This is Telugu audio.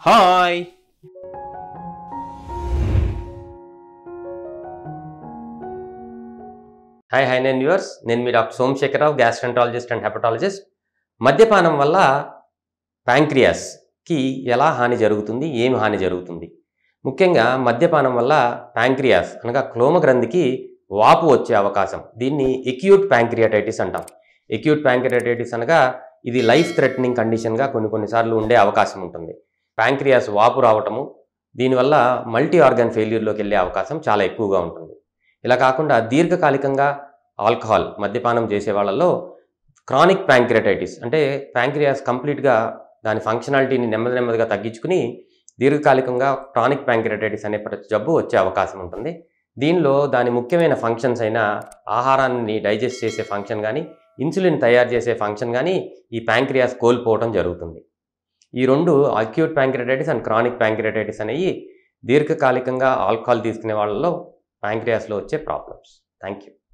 హాయ్ హాయ్ హై నేను వ్యూవర్స్ నేను మీ doctor Somasekhara Rao gastroenterologist and hepatologist మద్యపానం వల్ల ప్యాంక్రియాస్కి ఎలా హాని జరుగుతుంది ఏమి హాని జరుగుతుంది ముఖ్యంగా మద్యపానం వల్ల ప్యాంక్రియాస్ అనగా క్లోమ గ్రంథికి వాపు వచ్చే అవకాశం దీన్ని ఎక్యూట్ ప్యాంక్రియాటైటిస్ అంటాం ఎక్యూట్ ప్యాంక్రియాటైటిస్ అనగా ఇది లైఫ్ థ్రెటనింగ్ కండిషన్గా కొన్ని కొన్నిసార్లు ఉండే అవకాశం ఉంటుంది ప్యాంక్రియాస్ వాపు రావటము దీనివల్ల మల్టీ ఆర్గాన్ ఫెయిల్యూర్లోకి వెళ్ళే అవకాశం చాలా ఎక్కువగా ఉంటుంది ఇలా కాకుండా దీర్ఘకాలికంగా ఆల్కహాల్ మద్యపానం చేసే వాళ్ళల్లో క్రానిక్ ప్యాంక్రియాటైటిస్ అంటే ప్యాంక్రియాస్ కంప్లీట్గా దాని ఫంక్షనాలిటీని నెమ్మది నెమ్మదిగా తగ్గించుకుని దీర్ఘకాలికంగా క్రానిక్ ప్యాంక్రియాటైటిస్ అనే ప్ర- జబ్బు వచ్చే అవకాశం ఉంటుంది దీనిలో దాని ముఖ్యమైన ఫంక్షన్స్ అయిన ఆహారాన్ని డైజెస్ట్ చేసే ఫంక్షన్ కానీ ఇన్సులిన్ తయారు చేసే ఫంక్షన్ కానీ ఈ ప్యాంక్రియాస్ కోల్పోవడం జరుగుతుంది ఈ రెండు acute pancreatitis and chronic pancreatitis అనేవి దీర్ఘకాలికంగా ఆల్కహాల్ తీసుకునే వాళ్ళలో ప్యాంక్రియాస్లో వచ్చే ప్రాబ్లమ్స్ థ్యాంక్ యూ